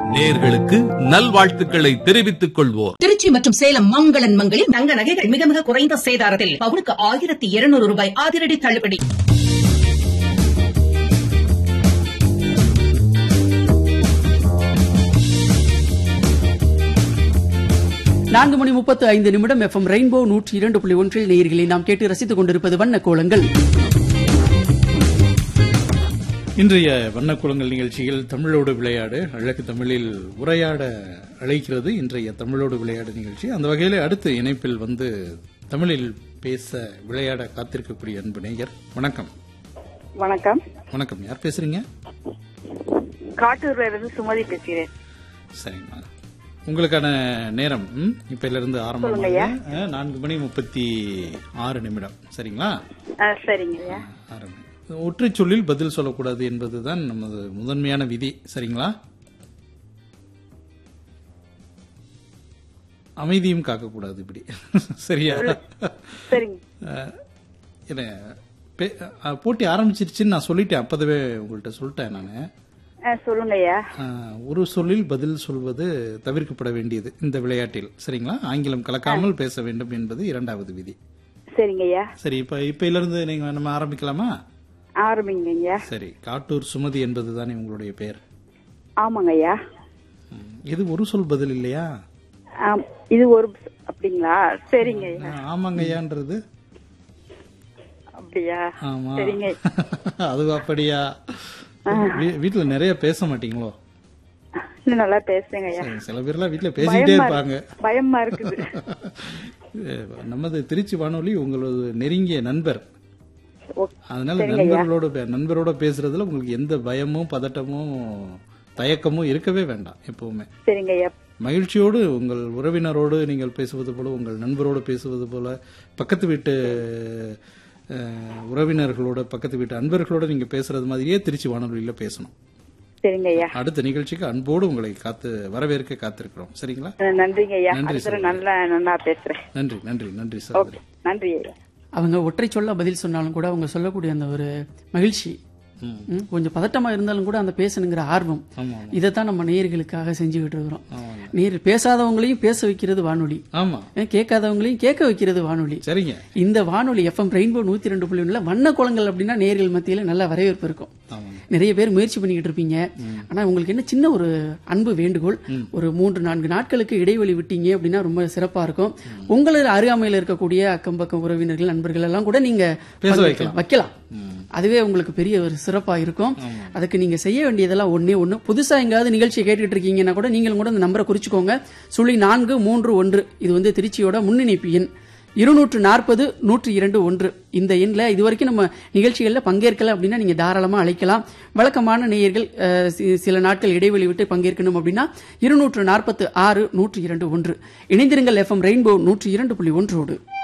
நேர்களுக்கு நல்வாழ்த்துக்களை தெரிவித்துக் கொள்வோர் திருச்சி மற்றும் சேலம் மங்களன் மங்களில் தங்க நகைகள் மிக மிக குறைந்த சேதாரத்தில் பவுனுக்கு ஆயிரத்தி இருநூறு ரூபாய் அதிரடி தள்ளுபடி நான்கு மணி முப்பத்து ஐந்து நிமிடம் எஃப்எம் ரெயின்போ நூற்றி இரண்டு புள்ளி ஒன்றில் நேயர்களை நாம் கேட்டு ரசித்துக் கொண்டிருப்பது வண்ண கோலங்கள் இன்றைய வண்ணக்குளங்கள் நிகழ்ச்சியில் தமிழோடு விளையாடு அழகு தமிழில் உரையாட அழைக்கிறது இன்றைய தமிழோடு விளையாடு நிகழ்ச்சி அந்த வகையில் அடுத்த இணைப்பில் வந்து தமிழில் பேச விளையாட காத்திருக்கக்கூடிய அன்பு நேயர் வணக்கம் வணக்கம் வணக்கம் யார் பேசுறீங்க காட்டூர்ல இருந்து சுமதி பேசுகிறேன் சரிங்கம்மா உங்களுக்கான நேரம் ம், இப்பையில இருந்து சொல்லுங்கய்யா. ஆரம்பமாக நான்கு மணி முப்பத்தி ஆறு நிமிடம் சரிங்களா ஆ, சரிங்கய்யா ஆரம்பி ஒற்றைச் சொல்லில் பதில் சொல்லக்கூடாது என்பதுதான் நமது முதன்மையான விதி சரிங்களா அமைதியும் காக்கக்கூடாது இப்படி சரியா சரிங்க அஹ், என்ன பே- அஹ், போட்டி ஆரம்பிச்சிருச்சுன்னு நான் சொல்லிட்டேன் அப்போதவே உங்கள்கிட்ட சொல்லிட்டேன் நான் ஆ, சொல்லுங்கய்யா ஒரு சொல்லில் பதில் சொல்வது தவிர்க்கப்பட வேண்டியது இந்த விளையாட்டில் சரிங்களா ஆங்கிலம் கலக்காமல் பேச வேண்டும் என்பது இரண்டாவது விதி சரிங்கய்யா சரி இப்ப இப்பையில இருந்து நீங்க நம்ம ஆரம்பிக்கலாமா ஆரம்பிங்கய்யா சரி காட்டூர் சுமதி என்பதுதானே உங்களுடைய பெயர் ஆமாங்கய்யா ம், இது ஒரு சொல் பதில் இல்லையா ஆம், இது ஒரு அப்படிங்களா சரிங்கய்யா ஆ, ஆமாங்கய்யான்றது அப்படியா ஆமா சரிங்க அது அப்படியா வீ- வீட்டுல நிறைய பேச மாட்டீங்களோ இன்னும் நல்லா பேசுங்கய்யா சரி, சில பேர்லாம் வீட்டுல பேசிக்கிட்டே பயமா இருப்பாங்க இருக்கு- பயமா இருக்குது அஹ், நமது திருச்சி வானொலி உங்களது நெருங்கிய நண்பர் ஓ, அதனால சரிங்கய்யா. நண்பர்களோட பே- நண்பரோட பேசுறதுல உங்களுக்கு எந்த பயமும் பதட்டமும் தயக்கமும் இருக்கவே வேண்டாம் எப்பவுமே சரிங்கய்யா மகிழ்ச்சியோடு உங்கள் உறவினரோடு நீங்கள் பேசுவது போல உங்கள் நண்பரோடு பேசுவது போல பக்கத்து வீட்டு அஹ், உறவினர்களோட பக்கத்து வீட்டு அன்பர்களோட நீங்க பேசுறது மாதிரியே திருச்சி வானொலியில பேசணும் சரிங்கய்யா அடுத்த நிகழ்ச்சிக்கு அன்போடு உங்களை காத்து வரவேற்க காத்திருக்கிறோம் சரிங்களா ஆ, நன்றிங்கய்யா நன்றி அடுத்த சார். நல்லா நல்லா பேசுறேன் நன்றி நன்றி நன்றி ஓகே சகோதரி நன்றி ஐயா அவங்க ஒற்றை சொல்ல பதில் சொன்னாலும் கூட அவங்க சொல்லக்கூடிய அந்த ஒரு மகிழ்ச்சி ம். ம், கொஞ்சம் பதட்டமா இருந்தாலும் கூட அந்த பேசணுங்கிற ஆர்வம் ஆமா இதைத்தான் நம்ம நேயர்களுக்காக செஞ்சுக்கிட்டு இருக்கிறோம் ஆமாங்க. நேர் பேசாதவங்களையும் பேச வைக்கிறது வானொலி ஆமா ஏன் கேட்காதவங்களையும் கேட்க வைக்கிறது வானொலி சரிங்க இந்த வானொலி எஃப்எம் ரெயின்போ நூத்தி ரெண்டு புள்ளி ஒண்ணுல வண்ண கோலங்கள் அப்படின்னா நேர்கள் மத்தியில நல்ல வரவேற்பு இருக்கும் ஆமாங்க நிறைய பேர் முயற்சி பண்ணிக்கிட்டு இருப்பீங்க ஆனா உங்களுக்கு என்ன சின்ன ஒரு அன்பு வேண்டுகோள் ஒரு மூன்று நான்கு நாட்களுக்கு இடைவெளி விட்டீங்க அப்படின்னா ரொம்ப சிறப்பா இருக்கும் உங்களது அருகாமையில் இருக்கக்கூடிய அக்கம் பக்கம் உறவினர்கள் நண்பர்கள் எல்லாம் கூட நீங்க பேச பங்கேற்கலாம். வைக்கலாம். வைக்கலாம் அதுவே உங்களுக்கு பெரிய ஒரு சிறப்பா இருக்கும் அதுக்கு நீங்க செய்ய வேண்டியதெல்லாம் ஒண்ணே ஒண்ணு புதுசா எங்காவது நிகழ்ச்சியை கேட்டுட்டு இருக்கீங்கன்னா கூட நீங்களும் கூட இந்த நம்பரை குறிச்சுக்கோங்க சுழி நான்கு மூன்று ஒன்று இது வந்து திருச்சியோட முன்னிணைப்பு எண் இருநூற்று நாற்பது நூற்றி இரண்டு ஒன்று இந்த எண்ணில் இது வரைக்கும் நம்ம நிகழ்ச்சிகளில் பங்கேற்கல அப்படின்னா நீங்க தாராளமா அழைக்கலாம் வழக்கமான நேயர்கள் அஹ், சி- சில நாட்கள் இடைவெளி விட்டு பங்கேற்கணும் அப்படின்னா இருநூற்று நாற்பத்து ஆறு நூற்றி இரண்டு ஒன்று இணைந்திருங்கள் எஃப்எம் ரெயின்போ நூற்றி இரண்டு புள்ளி ஒன்றோடு